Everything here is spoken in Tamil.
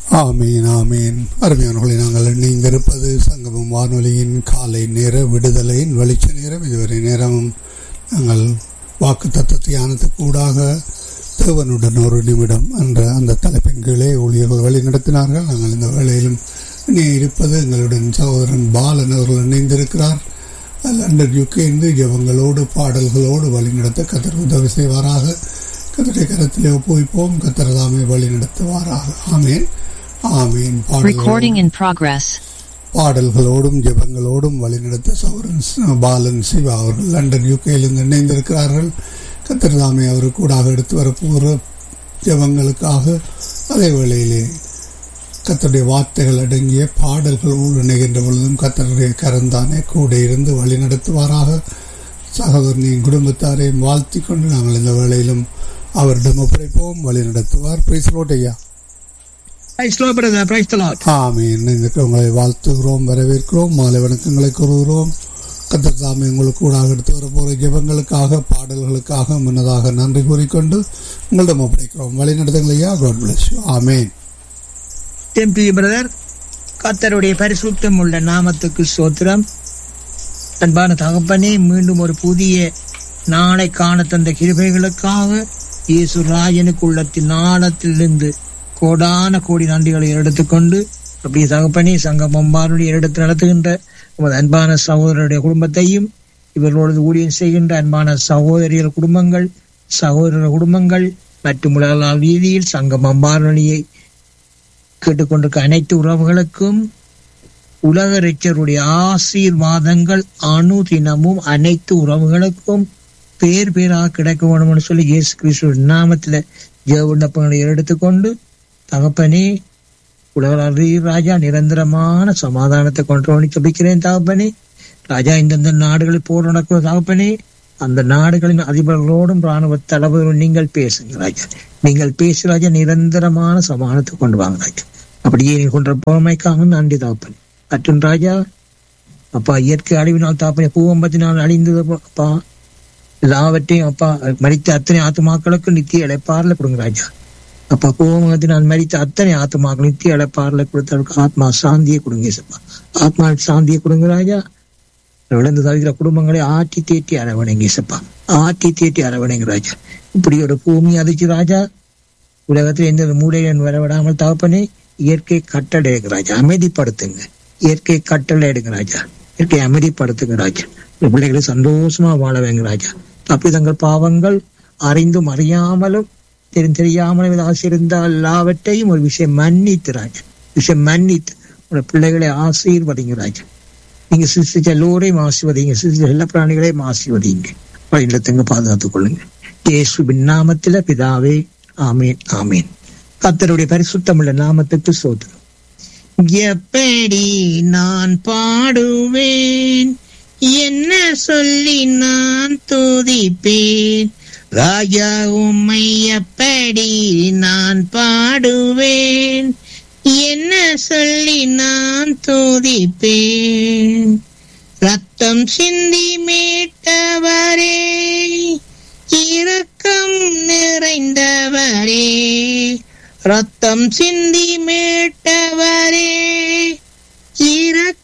ஆமீன் ஆமீன் அருமையானவர்களை நாங்கள் இணைந்திருப்பது சங்கமம் வானொலியின் காலை நேர விடுதலையின் வெளிச்ச நேரம் இதுவரை நேரமும் நாங்கள் வாக்கு தத்துவ தியானத்துக்கு ஊடாக தேவனுடன் ஒரு நிமிடம் என்ற அந்த தலைப்பின் கீழே ஊழியர்கள் வழி நடத்தினார்கள் நாங்கள் இந்த வேளையிலும் இணைய இருப்பது எங்களுடன் சகோதரன் பாலன் அவர்கள் இணைந்திருக்கிறார் லண்டன் யுகேந்து ஜபங்களோடு பாடல்களோடு வழிநடத்த கத்தர் உதவி செய்வாராக கத்தருடைய கரத்திலே ஒப்புவிப்போம் கத்தர் தாமே வழி நடத்துவாராக ஆமேன் ஆமீன் Recording in progress. பாடல்களோடும் ஜெபங்களோடும் வழிநடத்த சௌரன் பாலன் சிவா அவர்கள் லண்டன் யூகேயிலிருந்து இணைந்திருக்கிறார்கள் கத்தர் தாமே அவர் கூடாக எடுத்து வரப்போகிற ஜெபங்களுக்காக அதே வேளையிலே கத்தருடைய வார்த்தைகள் அடங்கிய பாடல்களோடு இணைகின்ற பொழுதும் கத்தருடைய கரந்தானே கூட இருந்து வழி நடத்துவாராக சகோதரனின் குடும்பத்தாரையும் வாழ்த்தி கொண்டு நாங்கள் இந்த வேளையிலும் அவரிடம் ஒப்படைப்போம் வழி நடத்துவார் பிரைஸ்லோட் ஐயா Praise Lord, brother. Praise the Lord. ஆமீன் இன்றைக்கு உங்களை வாழ்த்துகிறோம் வரவேற்கிறோம் மாலை வணக்கங்களை கூறுகிறோம் கத்தர் தாமே உங்களுக்கு கூடாக எடுத்து வர போகிற ஜெபங்களுக்காக பாடல்களுக்காக முன்னதாக நன்றி கூறிக்கொண்டு உங்களிடம் ஒப்படைக்கிறோம் வழி நடத்துங்களையா god bless amen Same to you, brother. கர்த்தருடைய பரிசுத்தம் உள்ள நாமத்துக்கு சோத்திரம் அன்பான தகப்பனே மீண்டும் ஒரு புதிய நாளை காண தந்த கிருபைகளுக்காக இயேசு ராஜனுக்கு உள்ளத்தின் நாளத்திலிருந்து கோடான கோடி நன்றிகளை எடுத்துக்கொண்டு அப்படியே தகப்பனே சங்கமம் பாருடைய எடுத்து நடத்துகின்ற உமது அன்பான சகோதரருடைய குடும்பத்தையும் இவர்களோடு ஊழியம் செய்கின்ற அன்பான சகோதரியர் குடும்பங்கள் சகோதரர் குடும்பங்கள் மற்றும் உலக ரீதியில் சங்கமம் பாரணியை கேட்டுக்கொண்டிருக்க அனைத்து உறவுகளுக்கும் உலக ரட்சருடைய ஆசீர்வாதங்கள் அணு தினமும் அனைத்து உறவுகளுக்கும் பேர் பேராக கிடைக்க வேணும்னு சொல்லி இயேசு கிறிஸ்துவ நாமத்துல ஜெய விண்ணப்பங்களை எடுத்துக்கொண்டு தகப்பனே உலக ராஜா நிரந்தரமான சமாதானத்தை கொண்டு ஜபிக்கிறேன் தகப்பனே ராஜா இந்தந்த நாடுகளில் போர் நடக்கிற தகப்பனே அந்த நாடுகளின் அதிபர்களோடும் ராணுவ தளபதிகளும் நீங்கள் பேசுங்க ராஜா நீங்கள் பேசு ராஜா நிரந்தரமான சமாதானத்தை கொண்டு வாங்க ராஜா அப்படியே நீ கொன்ற பொறுமைக்காக நன்றி தகப்பனே மற்றும் ராஜா அப்பா இயற்கை அழிவினால் தாப்பனே பூவம்பத்தினால் அழிந்தது அப்பா எல்லாவற்றையும் அப்பா மறித்த அத்தனை ஆத்துமாக்களுக்கு நித்திய இழைப்பாரில் கொடுங்க ராஜா அப்பா பூவங்கத்தினால் மறித்த அத்தனை ஆத்மாக்கள் நித்திய இழைப்பாரில் கொடுத்தவருக்கு ஆத்மா சாந்தியை கொடுங்க சப்பா ஆத்மா சாந்தியை கொடுங்க ராஜா விழுந்து தவிர குடும்பங்களை ஆட்டி தேட்டி அரவணைங்க சப்பா ஆட்டி தேட்டி அரவணைங்க ராஜா இப்படி ஒரு பூமி அதிர்ச்சி ராஜா உலகத்தில் எந்த மூலையிலும் வரவிடாமல் தகப்பனே இயற்கை கட்டளை எடுங்க ராஜா அமைதிப்படுத்துங்க இயற்கை கட்டளை எடுங்க ராஜா இயற்கை அமைதிப்படுத்துங்க ராஜா இந்த பிள்ளைகளை சந்தோஷமா வாழ வைங்க ராஜா அப்படி தங்கள் பாவங்கள் அறிந்தும் அறியாமலும் தெரிந்து தெரியாமலும் ஏதாவது இருந்தால் எல்லாவற்றையும் ஒரு விஷயம் மன்னித்து ராஜா விஷயம் மன்னித்து உங்களோட பிள்ளைகளை ஆசீர்வதிங்க ராஜா நீங்க சிசிச்ச எல்லோரையும் ஆசிர்வதிங்க சிசிச்ச எல்லா பிராணிகளையும் ஆசீர்வதிங்க இல்லத்துங்க பாதுகாத்துக் கொள்ளுங்க இயேசுவின் நாமத்தில பிதாவே ஆமேன் ஆமேன் கத்தருடைய பரிசுத்தமுள்ள நாமத்துக்கு சோதரம் எப்படி நான் பாடுவேன் என்ன சொல்லி நான் துதிப்பேன் ராஜா உம்மை எப்படி நான் பாடுவேன் என்ன சொல்லி நான் துதிப்பேன் ரத்தம் சிந்தி மீட்டவரே இரக்கம் நிறைந்தவரே ரத்தம் சிந்தி மீட்டவரே இரக்கம்